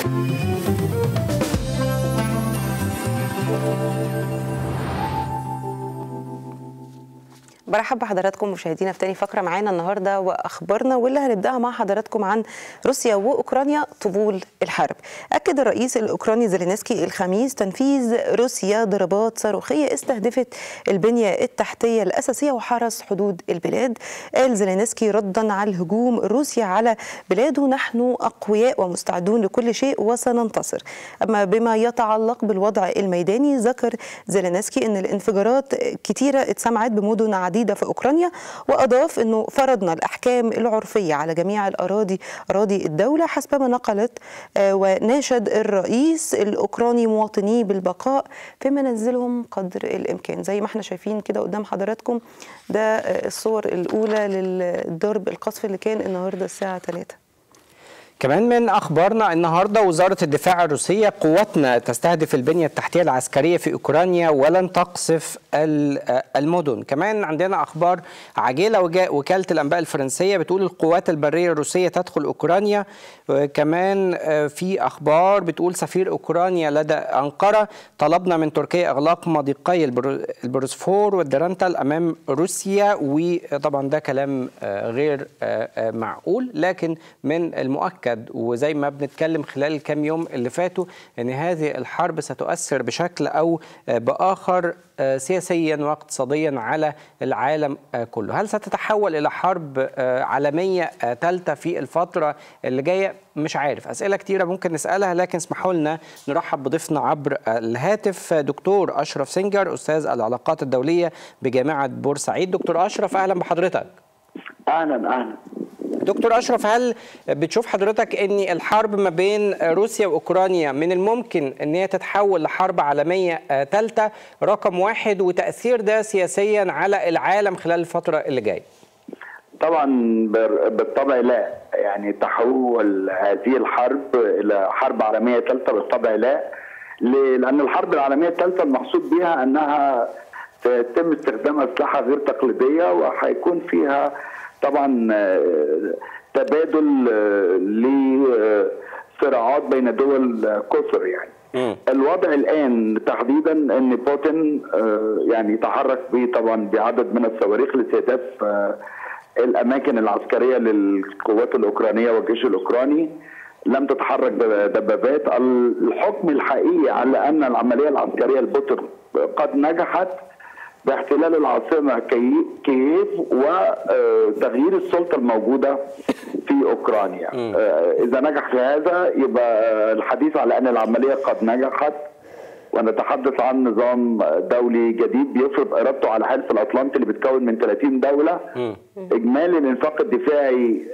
برحب بحضراتكم مشاهدينا في تاني فقره معانا النهارده واخبارنا واللي هنبداها مع حضراتكم عن روسيا واوكرانيا طبول الحرب. اكد الرئيس الاوكراني زيلينسكي الخميس تنفيذ روسيا ضربات صاروخيه استهدفت البنيه التحتيه الاساسيه وحرس حدود البلاد. قال زيلينسكي ردا على الهجوم الروسي على بلاده نحن اقوياء ومستعدون لكل شيء وسننتصر. اما بما يتعلق بالوضع الميداني ذكر زيلينسكي ان الانفجارات كتيره اتسمعت بمدن عديده في اوكرانيا واضاف انه فرضنا الاحكام العرفيه على جميع الاراضي اراضي الدوله حسب ما نقلت وناشد الرئيس الاوكراني مواطنيه بالبقاء في منازلهم قدر الامكان زي ما احنا شايفين كده قدام حضراتكم ده الصور الاولى للضرب القصف اللي كان النهارده الساعه 3 كمان من اخبارنا النهارده وزاره الدفاع الروسيه قواتنا تستهدف البنيه التحتيه العسكريه في اوكرانيا ولن تقصف المدن كمان عندنا اخبار عاجله وكاله الانباء الفرنسيه بتقول القوات البريه الروسيه تدخل اوكرانيا كمان في اخبار بتقول سفير اوكرانيا لدى انقره طلبنا من تركيا اغلاق مضيقي البروسفور والدرنتل امام روسيا وطبعا ده كلام غير معقول لكن من المؤكد مؤكد وزي ما بنتكلم خلال الكام يوم اللي فاتوا ان هذه الحرب ستؤثر بشكل او باخر سياسيا واقتصاديا على العالم كله هل ستتحول الى حرب عالميه ثالثه في الفتره اللي جايه مش عارف اسئله كتيره ممكن نسالها لكن اسمحوا لنا نرحب بضيفنا عبر الهاتف دكتور اشرف سنجر استاذ العلاقات الدوليه بجامعه بورسعيد دكتور اشرف اهلا بحضرتك اهلا اهلا دكتور اشرف هل بتشوف حضرتك ان الحرب ما بين روسيا واوكرانيا من الممكن ان هي تتحول لحرب عالميه ثالثه رقم واحد وتاثير ده سياسيا على العالم خلال الفتره اللي جايه؟ طبعا بالطبع لا يعني تحول هذه الحرب الى حرب عالميه ثالثه بالطبع لا لان الحرب العالميه الثالثه المقصود بها انها يتم استخدام اسلحه غير تقليديه وهيكون فيها طبعا تبادل لصراعات بين دول كثر يعني م. الوضع الان تحديدا ان بوتين يعني تحرك به طبعا بعدد من الصواريخ لاستهداف الاماكن العسكريه للقوات الاوكرانيه والجيش الاوكراني لم تتحرك دبابات الحكم الحقيقي على ان العمليه العسكريه لبوتين قد نجحت باحتلال العاصمه كييف وتغيير السلطه الموجوده في اوكرانيا. اذا نجح في هذا يبقى الحديث على ان العمليه قد نجحت ونتحدث عن نظام دولي جديد بيفرض ارادته على حلف الاطلنطي اللي بيتكون من 30 دوله. اجمالي الانفاق الدفاعي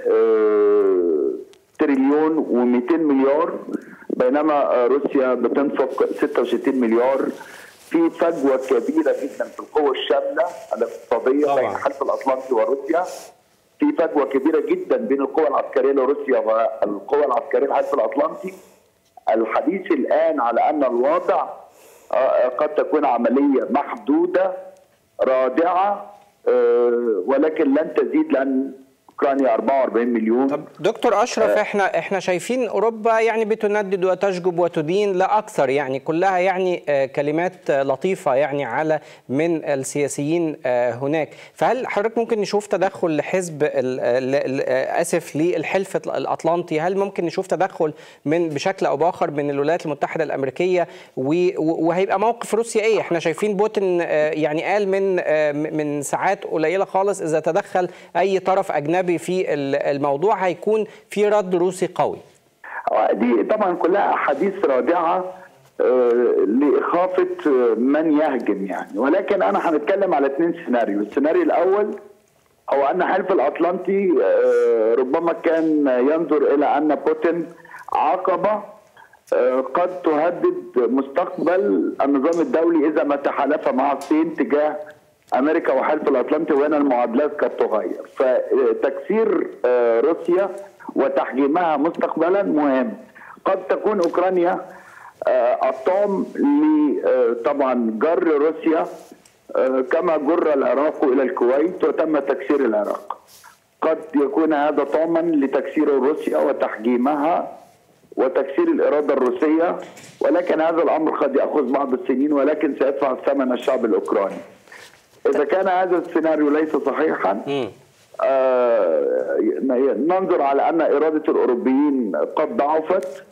تريليون و200 مليار بينما روسيا بتنفق 66 مليار في فجوه كبيره جدا في القوه الشامله الاقتصاديه طبعا. بين الحلف الاطلنطي وروسيا في فجوه كبيره جدا بين القوى العسكريه لروسيا والقوى العسكريه للحلف الاطلنطي الحديث الان على ان الوضع قد تكون عمليه محدوده رادعه ولكن لن تزيد لان اوكرانيا 44 مليون طب دكتور اشرف آه احنا احنا شايفين اوروبا يعني بتندد وتشجب وتدين لا اكثر يعني كلها يعني آه كلمات آه لطيفه يعني على من السياسيين هناك فهل حضرتك ممكن نشوف تدخل لحزب اسف للحلف الاطلنطي هل ممكن نشوف تدخل من بشكل او باخر من الولايات المتحده الامريكيه وهيبقى موقف روسيا ايه احنا شايفين بوتين يعني قال من من ساعات قليله خالص اذا تدخل اي طرف اجنبي في الموضوع هيكون في رد روسي قوي دي طبعا كلها احاديث رادعه لاخافه من يهجم يعني ولكن انا هنتكلم على اثنين سيناريو السيناريو الاول هو ان حلف الاطلنطي ربما كان ينظر الى ان بوتين عقبه قد تهدد مستقبل النظام الدولي اذا ما تحالف مع الصين تجاه امريكا وحلف الاطلنطي وهنا المعادلات قد تغير فتكسير روسيا وتحجيمها مستقبلا مهم قد تكون اوكرانيا الطعم طبعا جر روسيا كما جر العراق الى الكويت وتم تكسير العراق قد يكون هذا طعما لتكسير روسيا وتحجيمها وتكسير الاراده الروسيه ولكن هذا الامر قد ياخذ بعض السنين ولكن سيدفع ثمن الشعب الاوكراني. اذا كان هذا السيناريو ليس صحيحا آه ننظر على ان اراده الاوروبيين قد ضعفت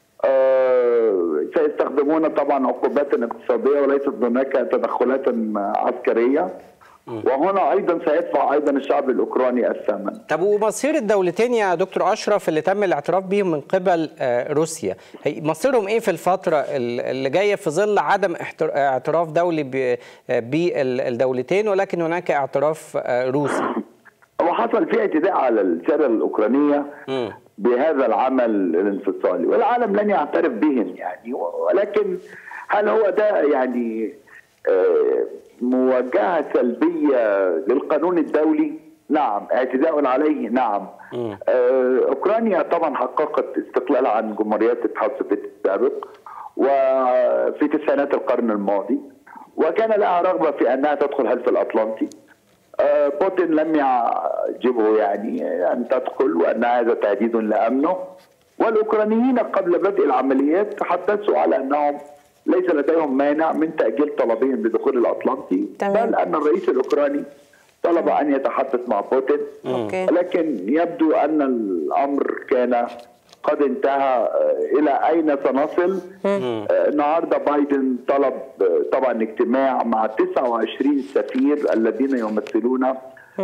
آه سيستخدمون طبعا عقوبات اقتصاديه وليست هناك تدخلات عسكريه وهنا ايضا سيدفع ايضا الشعب الاوكراني الثمن. طب ومصير الدولتين يا دكتور اشرف اللي تم الاعتراف بهم من قبل روسيا، مصيرهم ايه في الفتره اللي جايه في ظل عدم اعتراف دولي بالدولتين ولكن هناك اعتراف روسي؟ هو حصل في اعتداء على السياده الاوكرانيه م. بهذا العمل الانفصالي والعالم لن يعترف بهم يعني ولكن هل هو ده يعني آه موجهه سلبيه للقانون الدولي؟ نعم، اعتداء عليه نعم. آه اوكرانيا طبعا حققت استقلالها عن جمهوريات الاتحاد السوفيتي السابق وفي تسعينات القرن الماضي وكان لها رغبه في انها تدخل حلف الاطلنطي. آه بوتين لم يعجبه يعني ان تدخل وان هذا تهديد لامنه والاوكرانيين قبل بدء العمليات تحدثوا على انهم ليس لديهم مانع من تأجيل طلبهم بدخول الأطلنطي تمام. بل أن الرئيس الأوكراني طلب أن يتحدث مع بوتين أوكي. لكن يبدو أن الأمر كان قد انتهى إلى أين سنصل النهارده بايدن طلب طبعا اجتماع مع 29 سفير الذين يمثلون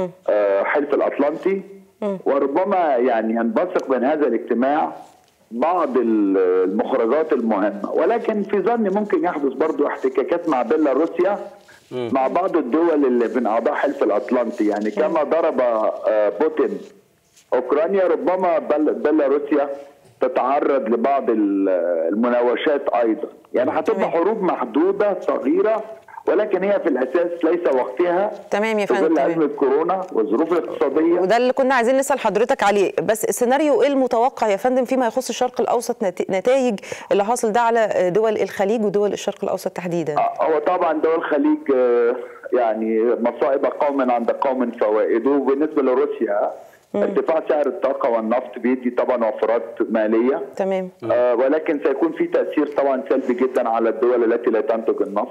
حلف الأطلنطي وربما يعني ينبثق من هذا الاجتماع بعض المخرجات المهمة ولكن في ظني ممكن يحدث برضو احتكاكات مع بيلاروسيا مع بعض الدول اللي من أعضاء حلف الأطلنطي يعني كما ضرب بوتين أوكرانيا ربما بيلاروسيا تتعرض لبعض المناوشات أيضا يعني هتبقى حروب محدودة صغيرة ولكن هي في الاساس ليس وقتها تمام يا في فندم ظل تمام. ازمه كورونا والظروف الاقتصاديه وده اللي كنا عايزين نسال حضرتك عليه بس السيناريو ايه المتوقع يا فندم فيما يخص الشرق الاوسط نت- نتائج اللي حاصل ده على دول الخليج ودول الشرق الاوسط تحديدا هو طبعا دول الخليج آه، يعني مصائب قوم عند قوم فوائد وبالنسبه لروسيا ارتفاع سعر الطاقه والنفط بيدي طبعا وفرات ماليه تمام آه، ولكن سيكون في تاثير طبعا سلبي جدا على الدول التي لا تنتج النفط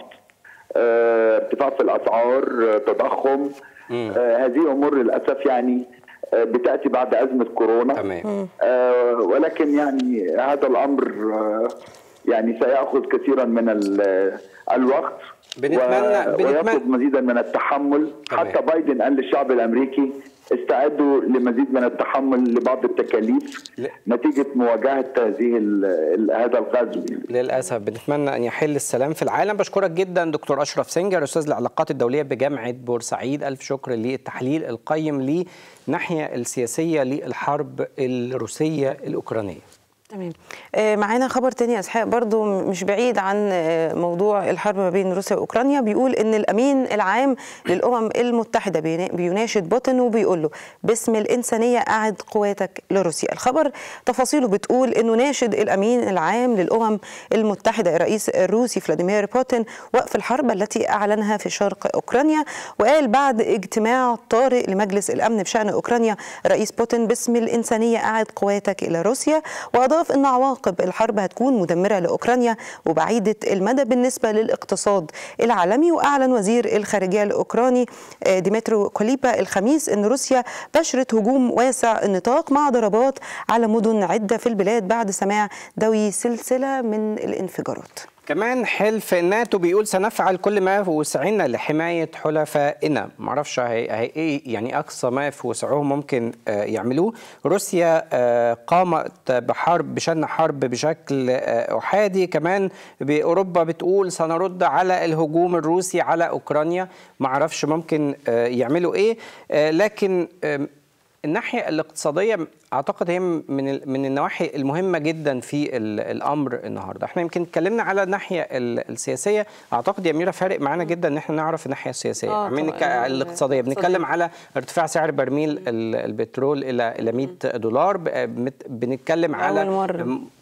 آه، ارتفاع في الاسعار آه، تضخم آه، هذه امور للاسف يعني آه، بتاتي بعد ازمه كورونا تمام آه، ولكن يعني هذا الامر آه، يعني سياخذ كثيرا من ال- الوقت بنتمنى- و- بنتمنى- ويطلب مزيدا من التحمل تمام. حتى بايدن قال للشعب الامريكي استعدوا لمزيد من التحمل لبعض التكاليف ل- نتيجه مواجهه هذه ال- ال- هذا الغزو للاسف بنتمنى ان يحل السلام في العالم بشكرك جدا دكتور اشرف سنجر استاذ العلاقات الدوليه بجامعه بورسعيد الف شكر للتحليل القيم للناحيه السياسيه للحرب الروسيه الاوكرانيه تمام آه، معانا خبر تاني يا اسحاق برضو م- مش بعيد عن آه، موضوع الحرب ما بين روسيا واوكرانيا بيقول ان الامين العام للامم المتحده بينا- بيناشد بوتين وبيقول له باسم الانسانيه اعد قواتك لروسيا الخبر تفاصيله بتقول انه ناشد الامين العام للامم المتحده الرئيس الروسي فلاديمير بوتين وقف الحرب التي اعلنها في شرق اوكرانيا وقال بعد اجتماع طارئ لمجلس الامن بشان اوكرانيا رئيس بوتين باسم الانسانيه اعد قواتك الى روسيا واضاف ان عواقب الحرب هتكون مدمره لاوكرانيا وبعيده المدى بالنسبه للاقتصاد العالمي واعلن وزير الخارجيه الاوكراني آه، ديمترو كوليبا الخميس ان روسيا بشرت هجوم واسع النطاق مع ضربات على مدن عده في البلاد بعد سماع دوي سلسله من الانفجارات كمان حلف الناتو بيقول سنفعل كل ما في وسعنا لحمايه حلفائنا معرفش هي هي ايه يعني اقصى ما في وسعهم ممكن آه، يعملوه روسيا آه، قامت بحرب بشن حرب بشكل آه، احادي كمان باوروبا بتقول سنرد على الهجوم الروسي على اوكرانيا معرفش ممكن آه، يعملوا ايه آه، لكن آم، الناحيه الاقتصاديه اعتقد هي من ال- من النواحي المهمه جدا في ال- الامر النهارده احنا يمكن اتكلمنا على الناحيه ال- السياسيه اعتقد يا اميره فارق معانا جدا ان احنا نعرف الناحيه السياسيه آه، عمالين طبعاً. نتك- الاقتصاديه بنتكلم على ارتفاع سعر برميل ال- البترول الى الى 100 دولار ب- بنت- بنتكلم على أول مرة.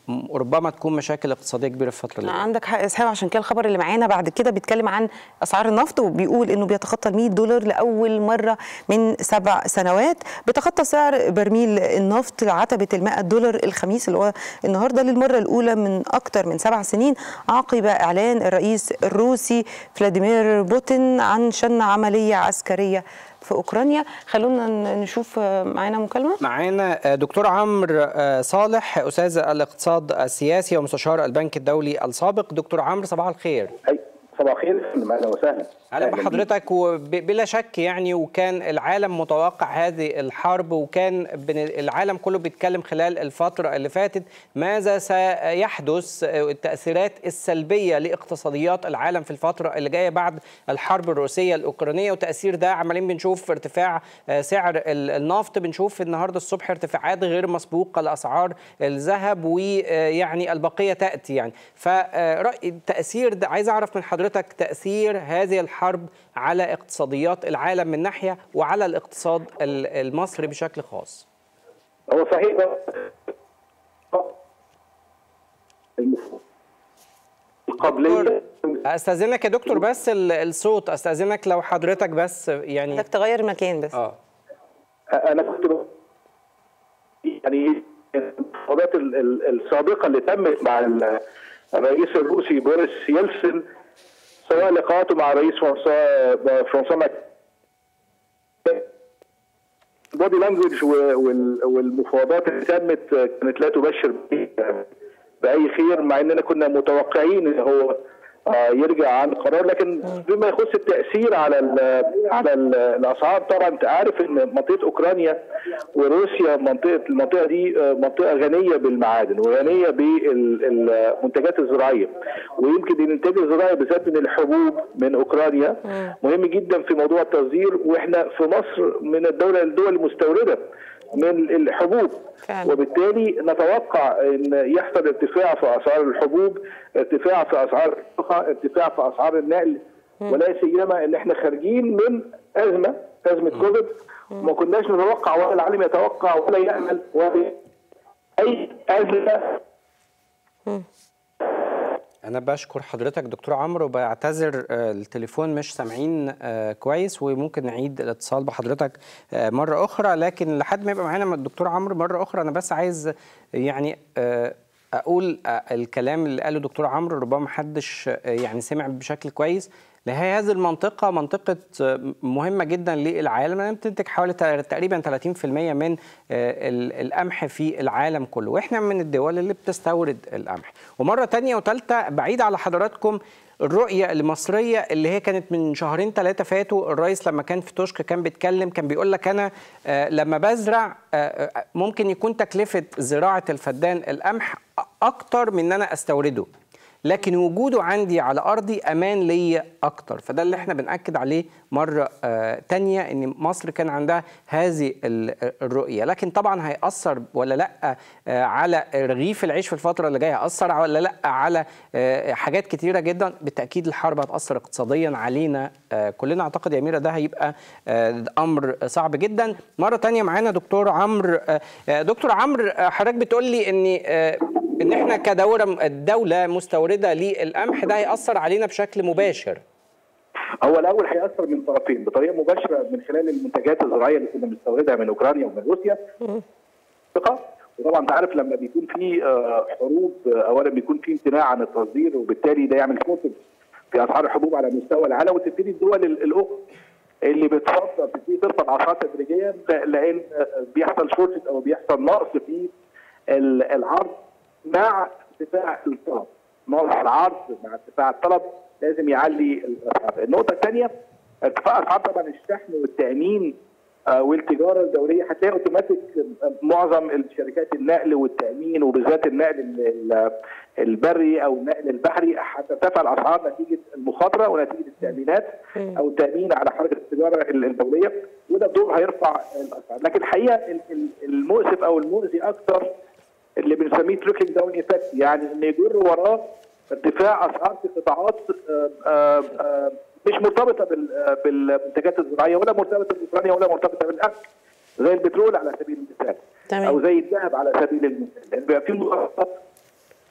ربما تكون مشاكل اقتصاديه كبيره في الفتره اللي جايه عندك حق يا اسحاق عشان كده الخبر اللي معانا بعد كده بيتكلم عن اسعار النفط وبيقول انه بيتخطى ال 100 دولار لاول مره من سبع سنوات بيتخطى سعر برميل النفط عتبه ال 100 دولار الخميس اللي هو النهارده للمره الاولى من اكثر من سبع سنين عقب اعلان الرئيس الروسي فلاديمير بوتين عن شن عمليه عسكريه في اوكرانيا خلونا نشوف معانا مكالمه معانا دكتور عمرو صالح استاذ الاقتصاد السياسي ومستشار البنك الدولي السابق دكتور عمرو صباح الخير أي صباح الخير اهلا وسهلا اهلا بحضرتك وبلا شك يعني وكان العالم متوقع هذه الحرب وكان العالم كله بيتكلم خلال الفتره اللي فاتت ماذا سيحدث التاثيرات السلبيه لاقتصاديات العالم في الفتره اللي جايه بعد الحرب الروسيه الاوكرانيه وتاثير ده عمالين بنشوف ارتفاع سعر النفط بنشوف النهارده الصبح ارتفاعات غير مسبوقه لاسعار الذهب ويعني البقيه تاتي يعني فراي التاثير ده عايز اعرف من حضرتك تاثير هذه الحرب الحرب على اقتصاديات العالم من ناحيه وعلى الاقتصاد المصري بشكل خاص. هو صحيح القبليه استاذنك يا دكتور بس الصوت استاذنك لو حضرتك بس يعني بدك تغير المكان بس اه انا كنت يعني الانتخابات السابقه اللي تمت مع الرئيس الروسي بوريس يلسن سواء لقاءاته مع رئيس فرنسا فرنسا ماك بودي لانجوج والمفاوضات اللي تمت كانت لا تبشر باي خير مع اننا كنا متوقعين ان هو يرجع عن قرار لكن بما يخص التاثير على ال على ال الاسعار طبعا انت عارف ان منطقه اوكرانيا وروسيا منطقه المنطقه دي منطقه غنيه بالمعادن وغنيه بالمنتجات الزراعيه ويمكن الانتاج الزراعي بالذات من الحبوب من اوكرانيا مهم جدا في موضوع التصدير واحنا في مصر من الدوله الدول المستورده من الحبوب فعلا. وبالتالي نتوقع ان يحصل ارتفاع في اسعار الحبوب ارتفاع في اسعار ارتفاع في اسعار النقل ولا سيما ان احنا خارجين من ازمه ازمه كوفيد ما كناش نتوقع ولا العالم يتوقع ولا يامل ولا اي ازمه أنا بشكر حضرتك دكتور عمرو وبعتذر التليفون مش سامعين كويس وممكن نعيد الاتصال بحضرتك مرة أخرى لكن لحد ما يبقى معانا الدكتور عمرو مرة أخرى أنا بس عايز يعني أقول الكلام اللي قاله دكتور عمرو ربما محدش يعني سمع بشكل كويس لهي هذه المنطقة منطقة مهمة جدا للعالم لأنها بتنتج حوالي تقريبا 30% من القمح في العالم كله وإحنا من الدول اللي بتستورد القمح ومرة تانية وثالثة بعيد على حضراتكم الرؤية المصرية اللي هي كانت من شهرين ثلاثة فاتوا الرئيس لما كان في توشكا كان بيتكلم كان بيقول لك أنا لما بزرع ممكن يكون تكلفة زراعة الفدان القمح أكتر من أن أنا أستورده لكن وجوده عندي على ارضي امان ليا اكتر فده اللي احنا بناكد عليه مره آه تانية ان مصر كان عندها هذه الرؤيه لكن طبعا هياثر ولا لا آه على رغيف العيش في الفتره اللي جايه هياثر ولا لا على آه حاجات كتيره جدا بالتاكيد الحرب هتاثر اقتصاديا علينا آه كلنا اعتقد يا ميرا ده هيبقى آه امر صعب جدا مره تانية معانا دكتور عمرو آه دكتور عمرو حضرتك بتقول لي ان آه ان احنا كدوله الدوله مستورده للقمح ده هياثر علينا بشكل مباشر هو الاول هياثر من طرفين بطريقه مباشره من خلال المنتجات الزراعيه اللي كنا بنستوردها من اوكرانيا ومن روسيا وطبعا انت عارف لما بيكون في حروب اولا بيكون في امتناع عن التصدير وبالتالي ده يعمل شوك في اسعار الحبوب على مستوى العالم وتبتدي الدول الاخرى اللي بتفضل تبتدي ترفع الاسعار تدريجيا لان بيحصل شورتج او بيحصل نقص في العرض مع ارتفاع الطلب نقص العرض مع ارتفاع الطلب لازم يعلي الاسعار النقطه الثانيه ارتفاع اسعار طبعا الشحن والتامين آه والتجاره الدوليه هتلاقي اوتوماتيك معظم الشركات النقل والتامين وبالذات النقل البري او النقل البحري هترتفع الاسعار نتيجه المخاطره ونتيجه التامينات او التامين على حركه التجاره الدوليه وده بدور هيرفع الاسعار لكن الحقيقه المؤسف او المؤذي اكثر اللي بنسميه تريكلينج داون ايفكت يعني ان يجر وراه ارتفاع اسعار في قطاعات آآ آآ مش مرتبطه بالمنتجات الزراعيه ولا مرتبطه باوكرانيا ولا مرتبطه بالاكل زي البترول على سبيل المثال تمام. او زي الذهب على سبيل المثال لان بيبقى في مخاطرات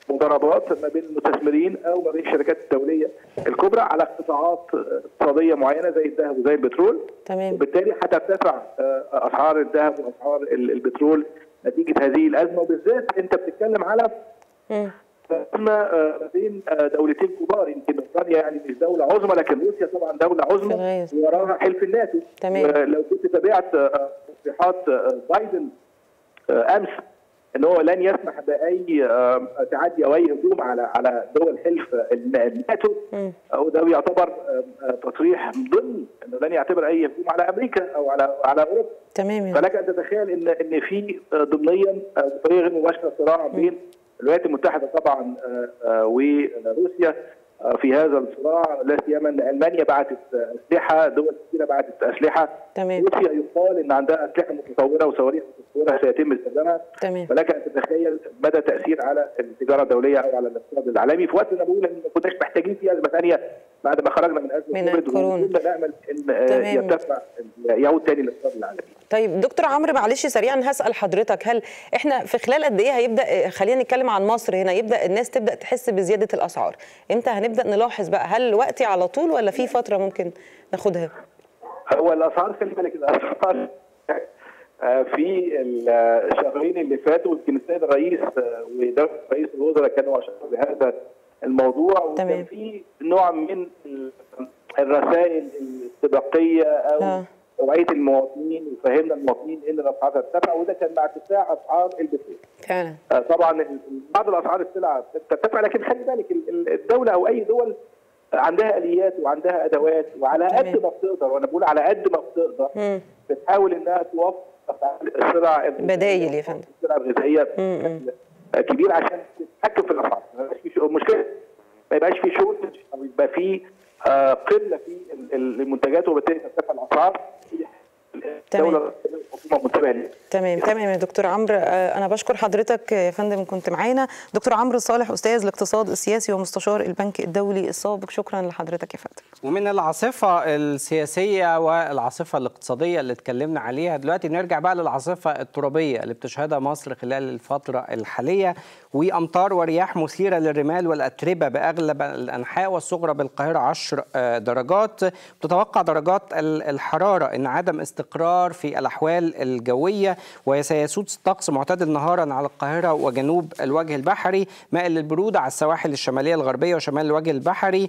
مضاربات ما بين المستثمرين او ما بين الشركات الدوليه الكبرى على قطاعات اقتصاديه معينه زي الذهب وزي البترول تمام وبالتالي هترتفع آه، اسعار الذهب واسعار ال- البترول نتيجه هذه الازمه وبالذات انت بتتكلم على مم. ازمه آه، ما بين آه، دولتين كبار يمكن اوكرانيا يعني مش دوله عظمى لكن روسيا طبعا دوله في عظمى الغاية. وراها حلف الناتو تمام. ولو كنت تابعت آه، تصريحات آه، بايدن آه، امس ان هو لن يسمح باي آه، تعدي او اي هجوم على على دول حلف الناتو مم. وده يعتبر آه، آه، تصريح ضمني انه لن يعتبر اي هجوم على امريكا او على على اوروبا تمام يا فلك ان تتخيل ان ان في آه، ضمنيا آه، بطريقه غير مباشره صراع بين الولايات المتحده طبعا آه، آه، وروسيا آه، في هذا الصراع لا سيما ان المانيا بعتت آه، اسلحه دول كثيره بعتت اسلحه تمام. روسيا يقال ان عندها اسلحه متطوره وصواريخ متطوره سيتم استخدامها تمام. فلك ان تتخيل مدى تاثير على التجاره الدوليه او على الاقتصاد العالمي في وقت انا بقول ان ما كناش محتاجين في ازمه ثانيه بعد ما خرجنا من ازمه من كوفيد الكورونا. وكنا نامل ان آه، تمام. يرتفع يعود تاني الاقتصاد العالمي طيب دكتور عمرو معلش سريعا هسال حضرتك هل احنا في خلال قد ايه هيبدا خلينا نتكلم عن مصر هنا يبدا الناس تبدا تحس بزياده الاسعار امتى هنبدا نلاحظ بقى هل وقتي على طول ولا في فتره ممكن ناخدها هو الاسعار خلي بالك الاسعار آه، في الشهرين اللي فاتوا يمكن السيد الرئيس آه، ودوله رئيس الوزراء كانوا اشاروا بهذا الموضوع وكان تمام. في نوع من ال- الرسائل الاستباقيه او آه. توعيه المواطنين وفهمنا المواطنين ان الاسعار ترتفع وده كان مع ارتفاع اسعار البترول. فعلا آه، طبعا ال- بعض الاسعار السلع ترتفع لكن خلي بالك ال- ال- الدوله او اي دول عندها اليات وعندها ادوات وعلى تمام. قد ما بتقدر وانا بقول على قد ما بتقدر مم. بتحاول انها توفر السلع بدايل يا فندم. السلع الغذائيه مم. بشكل كبير عشان تتحكم في الاسعار ما يبقاش في شو- المشكله ما يبقاش في شورتج او يبقى في آه، قله في ال- ال- المنتجات وبالتالي ترتفع الاسعار الدوله الحكومه منتبهه ليه تمام تمام يا دكتور عمرو آه، انا بشكر حضرتك يا فندم كنت معانا دكتور عمرو صالح استاذ الاقتصاد السياسي ومستشار البنك الدولي السابق شكرا لحضرتك يا فندم ومن العاصفة السياسية والعاصفة الاقتصادية اللي اتكلمنا عليها دلوقتي نرجع بقى للعاصفة الترابية اللي بتشهدها مصر خلال الفترة الحالية وأمطار ورياح مثيرة للرمال والأتربة بأغلب الأنحاء والصغرى بالقاهرة 10 آه، درجات تتوقع درجات ال- الحرارة أن عدم استقرار في الأحوال الجوية وسيسود طقس معتدل نهارا على القاهرة وجنوب الوجه البحري مائل للبرودة على السواحل الشمالية الغربية وشمال الوجه البحري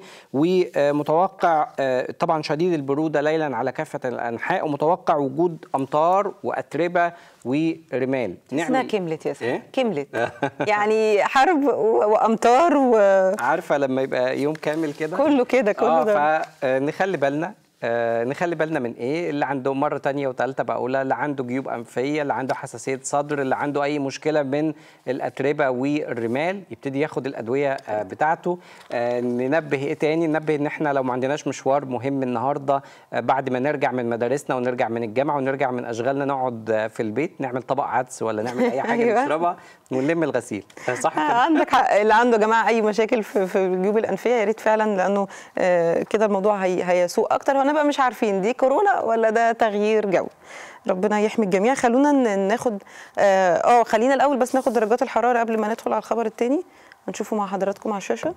ومتوقع آه، طبعا شديد البرودة ليلا على كافة الأنحاء ومتوقع وجود أمطار وأتربة ورمال اسمها كملت يا سيدي إيه؟ كملت يعني حرب و- وامطار وكله عارفة لما يبقى يوم كامل كده كده كله اه ده فنخلي بالنا آه، نخلي بالنا من ايه اللي عنده مره تانية وثالثه بقولها اللي عنده جيوب انفيه اللي عنده حساسيه صدر اللي عنده اي مشكله من الاتربه والرمال يبتدي ياخد الادويه آه، بتاعته آه، ننبه ايه تاني ننبه ان احنا لو ما عندناش مشوار مهم النهارده آه، بعد ما نرجع من مدارسنا ونرجع من الجامعه ونرجع من اشغالنا نقعد آه، في البيت نعمل طبق عدس ولا نعمل اي حاجه أيوة. نشربها ونلم الغسيل صح آه، كده عندك حق اللي عنده يا جماعه اي مشاكل في في الجيوب الانفيه يا ريت فعلا لانه آه، كده الموضوع هي هيسوء اكتر وهنبقى مش عارفين دي كورونا ولا ده تغيير جو ربنا يحمي الجميع خلونا ن- ناخد اه آه، خلينا الاول بس ناخد درجات الحراره قبل ما ندخل على الخبر الثاني هنشوفه مع حضراتكم على الشاشه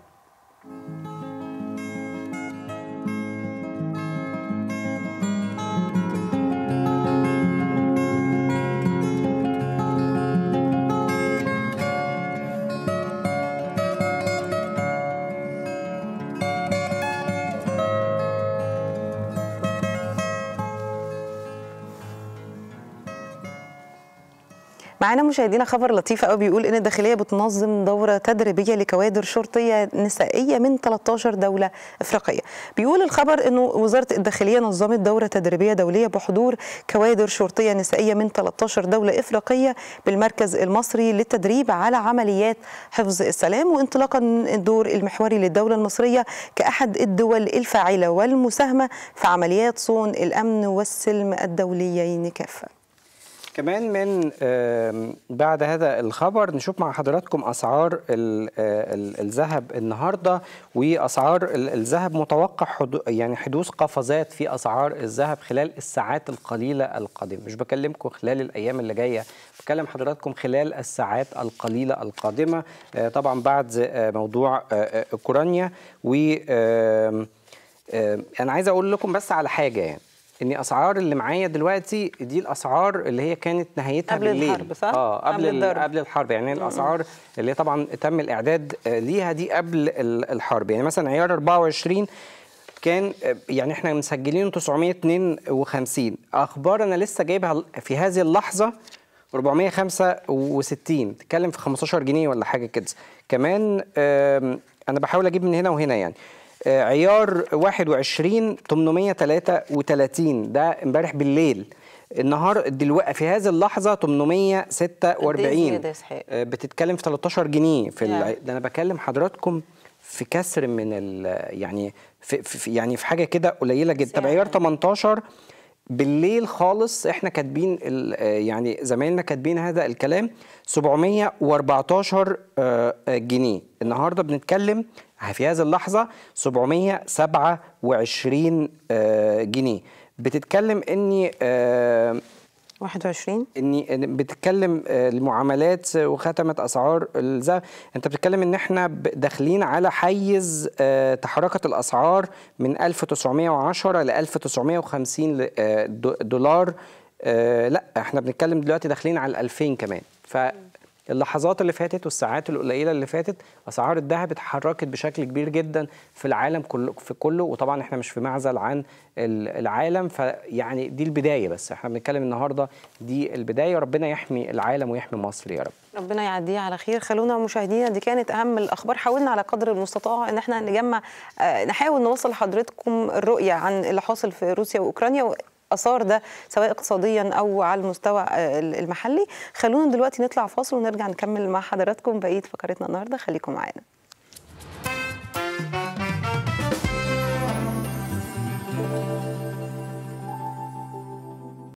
معانا مشاهدينا خبر لطيف قوي بيقول ان الداخليه بتنظم دوره تدريبيه لكوادر شرطيه نسائيه من 13 دوله افريقيه. بيقول الخبر انه وزاره الداخليه نظمت دوره تدريبيه دوليه بحضور كوادر شرطيه نسائيه من 13 دوله افريقيه بالمركز المصري للتدريب على عمليات حفظ السلام وانطلاقا من الدور المحوري للدوله المصريه كاحد الدول الفاعله والمساهمه في عمليات صون الامن والسلم الدوليين كافه. كمان من آم، بعد هذا الخبر نشوف مع حضراتكم اسعار ال- آه، ال- الذهب النهارده واسعار ال- الذهب متوقع حدو يعني حدوث قفزات في اسعار الذهب خلال الساعات القليله القادمه مش بكلمكم خلال الايام اللي جايه بكلم حضراتكم خلال الساعات القليله القادمه آه، طبعا بعد آه، موضوع آه، آه، اوكرانيا و آم، آم، انا عايز اقول لكم بس على حاجه يعني ان اسعار اللي معايا دلوقتي دي الاسعار اللي هي كانت نهايتها قبل بالليل الحرب، صح؟ اه قبل قبل قبل, الضرب. قبل الحرب يعني الاسعار اللي هي طبعا تم الاعداد آه، ليها دي قبل ال- الحرب يعني مثلا عيار 24 كان آه، يعني احنا مسجلين 952 اخبار انا لسه جايبها في هذه اللحظه 465 تتكلم في 15 جنيه ولا حاجه كده كمان آم، انا بحاول اجيب من هنا وهنا يعني آه، عيار 21 833 ده امبارح بالليل النهار دلوقتي في هذه اللحظه 846 زيادة يا إسحاق؟ آه، بتتكلم في 13 جنيه في يعني. الع... ده انا بكلم حضراتكم في كسر من ال... يعني في, في يعني في حاجه كده قليله جدا طب سعر. عيار 18 بالليل خالص احنا كاتبين ال- آه، يعني زمايلنا كاتبين هذا الكلام 714 آه، آه، جنيه النهارده بنتكلم في هذه اللحظه 727 آه، جنيه بتتكلم اني آه، 21 اني إن بتتكلم آه، المعاملات وختمت اسعار الذهب انت بتتكلم ان احنا ب- داخلين على حيز آه، تحركت الاسعار من 1910 ل 1950 ل- آه، دو- دولار آه، لا احنا بنتكلم دلوقتي داخلين على 2000 كمان فاللحظات اللي فاتت والساعات القليله اللي فاتت اسعار الذهب اتحركت بشكل كبير جدا في العالم كله في كله وطبعا احنا مش في معزل عن ال- العالم فيعني دي البدايه بس احنا بنتكلم النهارده دي البدايه ربنا يحمي العالم ويحمي مصر يا رب ربنا يعديه على خير خلونا مشاهدينا دي كانت اهم الاخبار حاولنا على قدر المستطاع ان احنا نجمع آه، نحاول نوصل لحضرتكم الرؤيه عن اللي حاصل في روسيا واوكرانيا اثار ده سواء اقتصاديا او على المستوى آه، المحلي خلونا دلوقتي نطلع فاصل ونرجع نكمل مع حضراتكم بقيه فقرتنا النهارده خليكم معانا